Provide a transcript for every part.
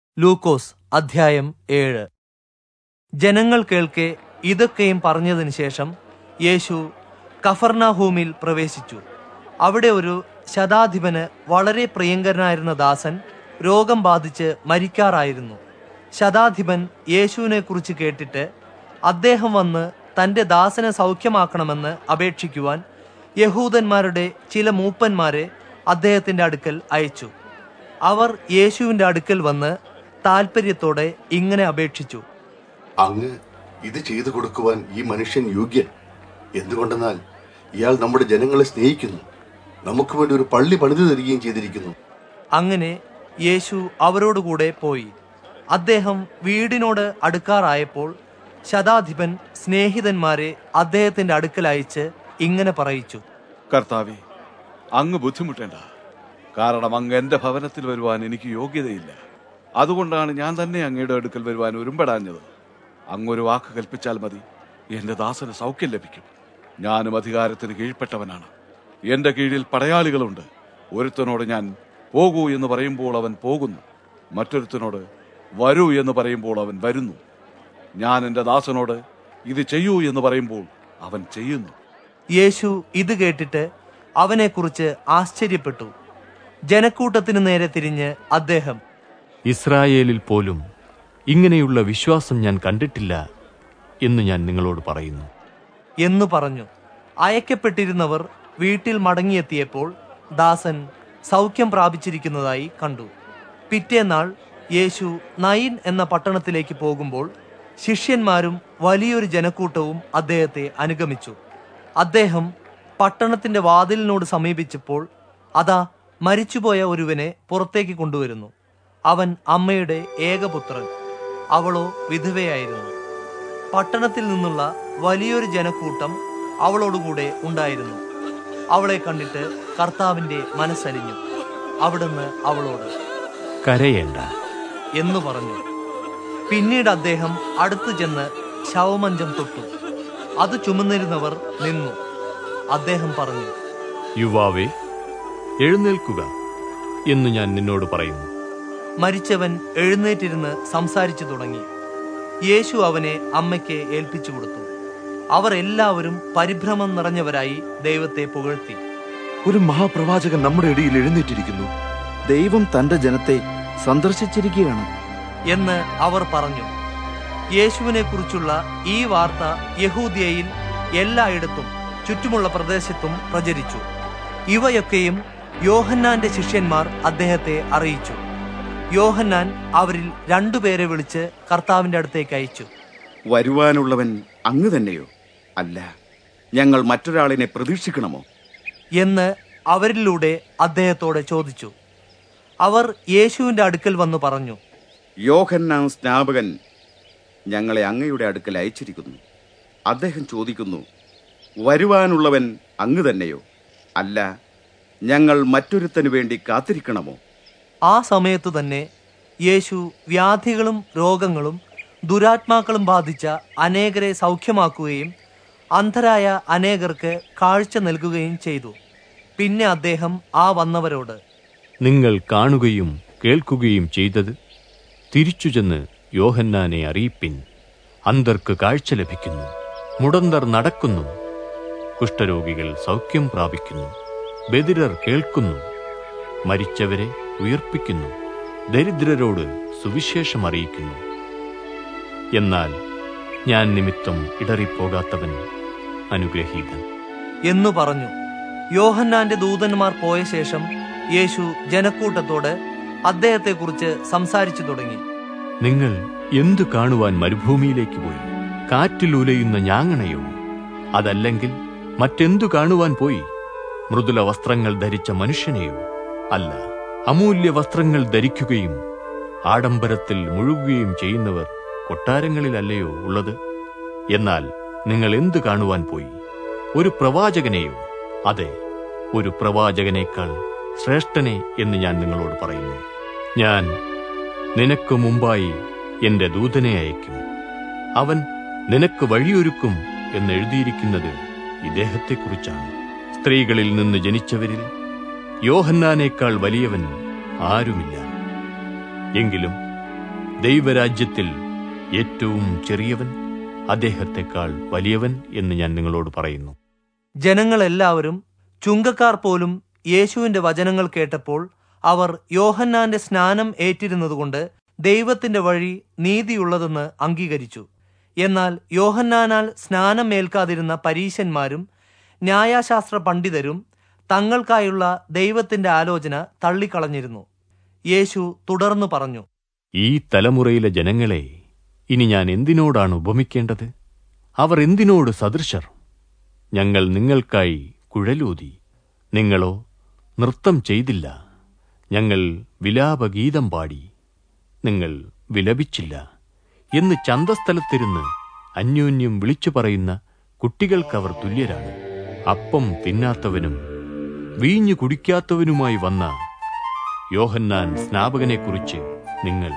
ലൂക്കോസ് അധ്യായം ഏഴ് ജനങ്ങൾ കേൾക്കെ ഇതൊക്കെയും പറഞ്ഞതിന് ശേഷം യേശു കഫർനാഹൂമിൽ പ്രവേശിച്ചു അവിടെ ഒരു ശതാധിപന് വളരെ പ്രിയങ്കരനായിരുന്ന ദാസൻ രോഗം ബാധിച്ച് മരിക്കാറായിരുന്നു ശതാധിപൻ യേശുവിനെ കുറിച്ച് കേട്ടിട്ട് അദ്ദേഹം വന്ന് തന്റെ ദാസനെ സൗഖ്യമാക്കണമെന്ന് അപേക്ഷിക്കുവാൻ യഹൂദന്മാരുടെ ചില മൂപ്പന്മാരെ അദ്ദേഹത്തിന്റെ അടുക്കൽ അയച്ചു അവർ യേശുവിന്റെ അടുക്കൽ വന്ന് താൽപ്പര്യത്തോടെ ഇങ്ങനെ അപേക്ഷിച്ചു അങ്ങ് ഇത് ചെയ്തു കൊടുക്കുവാൻ ഈ മനുഷ്യൻ യോഗ്യൻ എന്തുകൊണ്ടെന്നാൽ ഇയാൾ നമ്മുടെ ജനങ്ങളെ സ്നേഹിക്കുന്നു നമുക്ക് വേണ്ടി ഒരു പള്ളി പണിതു തരികയും ചെയ്തിരിക്കുന്നു അങ്ങനെ യേശു അവരോടുകൂടെ പോയി അദ്ദേഹം വീടിനോട് അടുക്കാറായപ്പോൾ ശതാധിപൻ സ്നേഹിതന്മാരെ അദ്ദേഹത്തിന്റെ അടുക്കൽ അയച്ച് ഇങ്ങനെ പറയിച്ചു കർത്താവെ അങ്ങ് ബുദ്ധിമുട്ടേണ്ട കാരണം അങ്ങ് എന്റെ ഭവനത്തിൽ വരുവാൻ എനിക്ക് യോഗ്യതയില്ല അതുകൊണ്ടാണ് ഞാൻ തന്നെ അങ്ങയുടെ അടുക്കൽ വരുവാൻ ഒരുമ്പെടാഞ്ഞത് അങ്ങൊരു വാക്ക് കൽപ്പിച്ചാൽ മതി എന്റെ ദാസന് സൗഖ്യം ലഭിക്കും ഞാനും അധികാരത്തിന് കീഴ്പ്പെട്ടവനാണ് എന്റെ കീഴിൽ പടയാളികളുണ്ട് ഒരുത്തനോട് ഞാൻ പോകൂ എന്ന് പറയുമ്പോൾ അവൻ പോകുന്നു മറ്റൊരുത്തനോട് വരൂ എന്ന് പറയുമ്പോൾ അവൻ വരുന്നു ഞാൻ എന്റെ ദാസനോട് ഇത് ചെയ്യൂ എന്ന് പറയുമ്പോൾ അവൻ ചെയ്യുന്നു യേശു ഇത് കേട്ടിട്ട് അവനെക്കുറിച്ച് ആശ്ചര്യപ്പെട്ടു ജനക്കൂട്ടത്തിനു നേരെ തിരിഞ്ഞ് അദ്ദേഹം ഇസ്രായേലിൽ പോലും ഇങ്ങനെയുള്ള വിശ്വാസം ഞാൻ കണ്ടിട്ടില്ല എന്ന് ഞാൻ നിങ്ങളോട് പറയുന്നു എന്നു പറഞ്ഞു അയക്കപ്പെട്ടിരുന്നവർ വീട്ടിൽ മടങ്ങിയെത്തിയപ്പോൾ ദാസൻ സൗഖ്യം പ്രാപിച്ചിരിക്കുന്നതായി കണ്ടു പിറ്റേന്നാൾ യേശു നയിൻ എന്ന പട്ടണത്തിലേക്ക് പോകുമ്പോൾ ശിഷ്യന്മാരും വലിയൊരു ജനക്കൂട്ടവും അദ്ദേഹത്തെ അനുഗമിച്ചു അദ്ദേഹം പട്ടണത്തിന്റെ വാതിലിനോട് സമീപിച്ചപ്പോൾ അതാ മരിച്ചുപോയ ഒരുവനെ പുറത്തേക്ക് കൊണ്ടുവരുന്നു അവൻ അമ്മയുടെ ഏകപുത്രൻ അവളോ വിധവയായിരുന്നു പട്ടണത്തിൽ നിന്നുള്ള വലിയൊരു ജനക്കൂട്ടം അവളോടുകൂടെ ഉണ്ടായിരുന്നു അവളെ കണ്ടിട്ട് കർത്താവിന്റെ മനസ്സലിഞ്ഞു അവിടുന്ന് അവളോട് കരയേണ്ട എന്നു പറഞ്ഞു പിന്നീട് അദ്ദേഹം അടുത്തു ചെന്ന് ശവമഞ്ചം തൊട്ടു അത് ചുമന്നിരുന്നവർ നിന്നു അദ്ദേഹം പറഞ്ഞു യുവാവേ എഴുന്നേൽക്കുക എന്ന് ഞാൻ നിന്നോട് പറയുന്നു മരിച്ചവൻ എഴുന്നേറ്റിരുന്ന് സംസാരിച്ചു തുടങ്ങി യേശു അവനെ അമ്മയ്ക്ക് ഏൽപ്പിച്ചു കൊടുത്തു അവർ എല്ലാവരും പരിഭ്രമം നിറഞ്ഞവരായി ദൈവത്തെ പുകഴ്ത്തി ഒരു മഹാപ്രവാചകൻ നമ്മുടെ ഇടയിൽ എഴുന്നേറ്റിരിക്കുന്നു ദൈവം തന്റെ ജനത്തെ സന്ദർശിച്ചിരിക്കുകയാണ് എന്ന് അവർ പറഞ്ഞു യേശുവിനെ കുറിച്ചുള്ള ഈ വാർത്ത യഹൂദിയയിൽ എല്ലായിടത്തും ചുറ്റുമുള്ള പ്രദേശത്തും പ്രചരിച്ചു ഇവയൊക്കെയും യോഹന്നാന്റെ ശിഷ്യന്മാർ അദ്ദേഹത്തെ അറിയിച്ചു യോഹന്നാൻ അവരിൽ രണ്ടുപേരെ വിളിച്ച് കർത്താവിന്റെ അടുത്തേക്ക് അയച്ചു വരുവാനുള്ളവൻ അങ്ങ് തന്നെയോ അല്ല ഞങ്ങൾ മറ്റൊരാളിനെ പ്രതീക്ഷിക്കണമോ എന്ന് അവരിലൂടെ അദ്ദേഹത്തോട് ചോദിച്ചു അവർ യേശുവിന്റെ അടുക്കൽ വന്നു പറഞ്ഞു യോഹന്നാൻ സ്നാപകൻ ഞങ്ങളെ അങ്ങയുടെ അടുക്കൽ അയച്ചിരിക്കുന്നു അദ്ദേഹം ചോദിക്കുന്നു വരുവാനുള്ളവൻ അങ്ങ് തന്നെയോ അല്ല ഞങ്ങൾ മറ്റൊരുത്തനു വേണ്ടി കാത്തിരിക്കണമോ ആ സമയത്തു തന്നെ യേശു വ്യാധികളും രോഗങ്ങളും ദുരാത്മാക്കളും ബാധിച്ച അനേകരെ സൗഖ്യമാക്കുകയും അന്ധരായ അനേകർക്ക് കാഴ്ച നൽകുകയും ചെയ്തു പിന്നെ അദ്ദേഹം ആ വന്നവരോട് നിങ്ങൾ കാണുകയും കേൾക്കുകയും ചെയ്തത് തിരിച്ചു ചെന്ന് യോഹന്നാനെ അറിയിപ്പിൻ അന്തർക്ക് കാഴ്ച ലഭിക്കുന്നു മുടന്തർ നടക്കുന്നു കുഷ്ഠരോഗികൾ സൗഖ്യം പ്രാപിക്കുന്നു ബദിരർ കേൾക്കുന്നു മരിച്ചവരെ ഉയർപ്പിക്കുന്നു ദരിദ്രരോട് സുവിശേഷം അറിയിക്കുന്നു എന്നാൽ ഞാൻ നിമിത്തം ഇടറിപ്പോകാത്തവൻ അനുഗ്രഹീതൻ എന്നു പറഞ്ഞു യോഹന്നാന്റെ ദൂതന്മാർ പോയ ശേഷം യേശു ജനക്കൂട്ടത്തോട് അദ്ദേഹത്തെക്കുറിച്ച് സംസാരിച്ചു തുടങ്ങി നിങ്ങൾ എന്തു കാണുവാൻ മരുഭൂമിയിലേക്ക് പോയി കാറ്റിൽ ഉലയുന്ന ഞാങ്ങണയോ അതല്ലെങ്കിൽ മറ്റെന്തു കാണുവാൻ പോയി മൃദുല വസ്ത്രങ്ങൾ ധരിച്ച മനുഷ്യനെയോ അല്ല അമൂല്യ വസ്ത്രങ്ങൾ ധരിക്കുകയും ആഡംബരത്തിൽ മുഴുകുകയും ചെയ്യുന്നവർ കൊട്ടാരങ്ങളിലല്ലയോ ഉള്ളത് എന്നാൽ നിങ്ങൾ എന്തു കാണുവാൻ പോയി ഒരു പ്രവാചകനെയോ അതെ ഒരു പ്രവാചകനേക്കാൾ ശ്രേഷ്ഠനെ എന്ന് ഞാൻ നിങ്ങളോട് പറയുന്നു ഞാൻ നിനക്ക് മുമ്പായി എന്റെ ദൂതനെ അയക്കും അവൻ നിനക്ക് വഴിയൊരുക്കും എന്ന് എഴുതിയിരിക്കുന്നത് ഇദ്ദേഹത്തെക്കുറിച്ചാണ് സ്ത്രീകളിൽ നിന്ന് ജനിച്ചവരിൽ യോഹന്നാനേക്കാൾ വലിയവൻ ആരുമില്ല എങ്കിലും ദൈവരാജ്യത്തിൽ ഏറ്റവും ചെറിയവൻ അദ്ദേഹത്തെക്കാൾ വലിയവൻ എന്ന് ഞാൻ നിങ്ങളോട് പറയുന്നു ജനങ്ങളെല്ലാവരും ചുങ്കക്കാർ പോലും യേശുവിന്റെ വചനങ്ങൾ കേട്ടപ്പോൾ അവർ യോഹന്നാന്റെ സ്നാനം ഏറ്റിരുന്നതുകൊണ്ട് ദൈവത്തിന്റെ വഴി നീതിയുള്ളതെന്ന് അംഗീകരിച്ചു എന്നാൽ യോഹന്നാനാൽ സ്നാനം ഏൽക്കാതിരുന്ന പരീശന്മാരും ന്യായശാസ്ത്ര പണ്ഡിതരും തങ്ങൾക്കായുള്ള ദൈവത്തിന്റെ ആലോചന തള്ളിക്കളഞ്ഞിരുന്നു യേശു തുടർന്നു പറഞ്ഞു ഈ തലമുറയിലെ ജനങ്ങളെ ഇനി ഞാൻ എന്തിനോടാണ് ഉപമിക്കേണ്ടത് അവർ എന്തിനോട് സദൃശർ ഞങ്ങൾ നിങ്ങൾക്കായി കുഴലൂതി നിങ്ങളോ നൃത്തം ചെയ്തില്ല ഞങ്ങൾ വിലാപഗീതം പാടി നിങ്ങൾ വിലപിച്ചില്ല എന്ന് ചന്തസ്ഥലത്തിരുന്ന് അന്യോന്യം വിളിച്ചു പറയുന്ന കുട്ടികൾക്കവർ തുല്യരാണ് അപ്പം തിന്നാത്തവനും വീഞ്ഞു കുടിക്കാത്തവനുമായി വന്ന യോഹന്നാൻ സ്നാപകനെക്കുറിച്ച് നിങ്ങൾ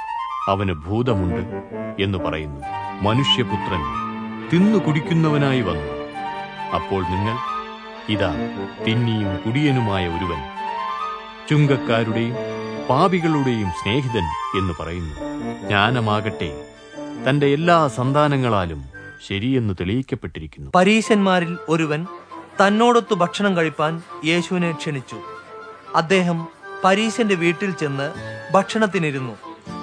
അവന് ഭൂതമുണ്ട് എന്ന് പറയുന്നു മനുഷ്യപുത്രൻ തിന്നു കുടിക്കുന്നവനായി വന്നു അപ്പോൾ നിങ്ങൾ ഇതാ തിന്നിയും കുടിയനുമായ ഒരുവൻ ചുങ്കക്കാരുടെയും പാപികളുടെയും സ്നേഹിതൻ എന്ന് പറയുന്നു ജ്ഞാനമാകട്ടെ തന്റെ എല്ലാ സന്താനങ്ങളാലും ശരിയെന്ന് തെളിയിക്കപ്പെട്ടിരിക്കുന്നു പരീശന്മാരിൽ ഒരുവൻ തന്നോടൊത്തു ഭക്ഷണം കഴിപ്പാൻ യേശുവിനെ ക്ഷണിച്ചു അദ്ദേഹം പരീശന്റെ വീട്ടിൽ ചെന്ന് ഭക്ഷണത്തിനിരുന്നു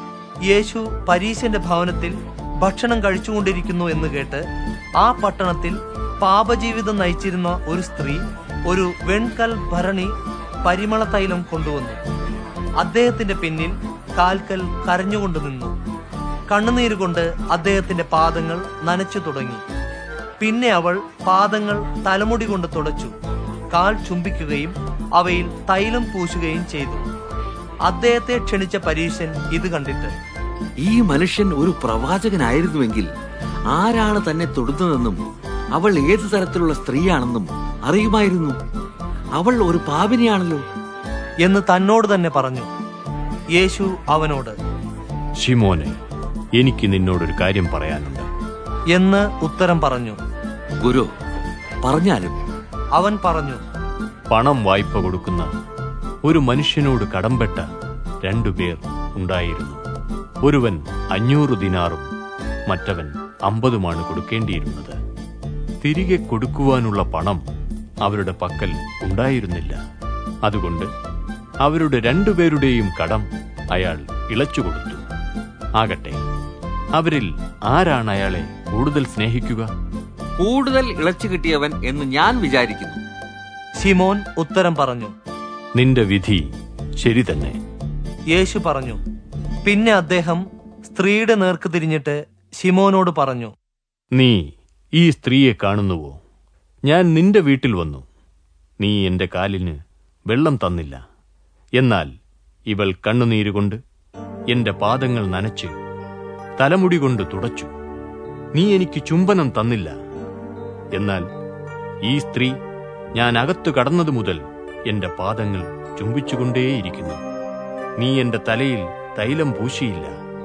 യേശു പരീശന്റെ ഭവനത്തിൽ ഭക്ഷണം കഴിച്ചുകൊണ്ടിരിക്കുന്നു എന്ന് കേട്ട് ആ പട്ടണത്തിൽ പാപജീവിതം നയിച്ചിരുന്ന ഒരു സ്ത്രീ ഒരു വെൺകൽ ഭരണി പരിമള തൈലം കൊണ്ടുവന്നു അദ്ദേഹത്തിന്റെ പിന്നിൽ കാൽക്കൽ കരഞ്ഞുകൊണ്ട് നിന്നു കണ്ണുനീര് കൊണ്ട് അദ്ദേഹത്തിന്റെ പാദങ്ങൾ നനച്ചു തുടങ്ങി പിന്നെ അവൾ പാദങ്ങൾ തലമുടി കൊണ്ട് തുടച്ചു കാൽ ചുംബിക്കുകയും അവയിൽ തൈലം പൂശുകയും ചെയ്തു അദ്ദേഹത്തെ ക്ഷണിച്ച പരീശൻ ഇത് കണ്ടിട്ട് ഈ മനുഷ്യൻ ഒരു പ്രവാചകനായിരുന്നുവെങ്കിൽ ആരാണ് തന്നെ തൊടുന്നതെന്നും അവൾ ഏത് തരത്തിലുള്ള സ്ത്രീയാണെന്നും അറിയുമായിരുന്നു അവൾ ഒരു പാപിനിയാണല്ലോ എന്ന് തന്നോട് തന്നെ പറഞ്ഞു യേശു അവനോട് ഷിമോനെ എനിക്ക് നിന്നോടൊരു കാര്യം പറയാനുണ്ട് എന്ന് ഉത്തരം പറഞ്ഞു ഗുരു പറഞ്ഞാലും അവൻ പറഞ്ഞു പണം വായ്പ കൊടുക്കുന്ന ഒരു മനുഷ്യനോട് കടംപെട്ട രണ്ടുപേർ ഉണ്ടായിരുന്നു ഒരുവൻ അഞ്ഞൂറ് ദിനാറും മറ്റവൻ അമ്പതുമാണ് കൊടുക്കേണ്ടിയിരുന്നത് തിരികെ കൊടുക്കുവാനുള്ള പണം അവരുടെ പക്കൽ ഉണ്ടായിരുന്നില്ല അതുകൊണ്ട് അവരുടെ രണ്ടുപേരുടെയും കടം അയാൾ ഇളച്ചുകൊടുത്തു ആകട്ടെ അവരിൽ ആരാണ് അയാളെ കൂടുതൽ സ്നേഹിക്കുക കൂടുതൽ ഇളച്ചു കിട്ടിയവൻ എന്ന് ഞാൻ വിചാരിക്കുന്നു ശിമോൻ ഉത്തരം പറഞ്ഞു നിന്റെ വിധി ശരി തന്നെ യേശു പറഞ്ഞു പിന്നെ അദ്ദേഹം സ്ത്രീയുടെ നേർക്ക് തിരിഞ്ഞിട്ട് ശിമോനോട് പറഞ്ഞു നീ ഈ സ്ത്രീയെ കാണുന്നുവോ ഞാൻ നിന്റെ വീട്ടിൽ വന്നു നീ എന്റെ കാലിന് വെള്ളം തന്നില്ല എന്നാൽ ഇവൾ കണ്ണുനീരുകൊണ്ട് എന്റെ പാദങ്ങൾ നനച്ച് തലമുടി കൊണ്ട് തുടച്ചു നീ എനിക്ക് ചുംബനം തന്നില്ല എന്നാൽ ഈ സ്ത്രീ ഞാൻ അകത്തു കടന്നതു മുതൽ എന്റെ പാദങ്ങൾ ചുംബിച്ചുകൊണ്ടേയിരിക്കുന്നു നീ എന്റെ തലയിൽ തൈലം പൂശിയില്ല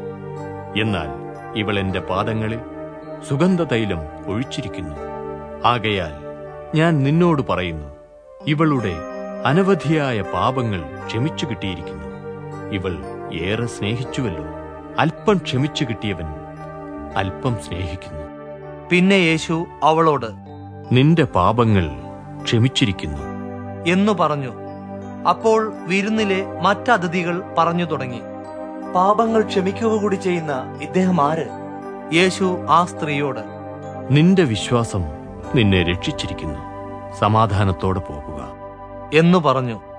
എന്നാൽ ഇവൾ എന്റെ പാദങ്ങളിൽ സുഗന്ധ തൈലം ഒഴിച്ചിരിക്കുന്നു ആകയാൽ ഞാൻ നിന്നോട് പറയുന്നു ഇവളുടെ അനവധിയായ പാപങ്ങൾ ക്ഷമിച്ചു കിട്ടിയിരിക്കുന്നു ഇവൾ ഏറെ സ്നേഹിച്ചുവല്ലോ അല്പം ക്ഷമിച്ചു കിട്ടിയവൻ അല്പം സ്നേഹിക്കുന്നു പിന്നെ യേശു അവളോട് നിന്റെ പാപങ്ങൾ ക്ഷമിച്ചിരിക്കുന്നു എന്നു പറഞ്ഞു അപ്പോൾ വിരുന്നിലെ മറ്റതിഥികൾ പറഞ്ഞു തുടങ്ങി പാപങ്ങൾ ക്ഷമിക്കുക കൂടി ചെയ്യുന്ന ഇദ്ദേഹം ആര് യേശു ആ സ്ത്രീയോട് നിന്റെ വിശ്വാസം നിന്നെ രക്ഷിച്ചിരിക്കുന്നു സമാധാനത്തോടെ പോകുക എന്നു പറഞ്ഞു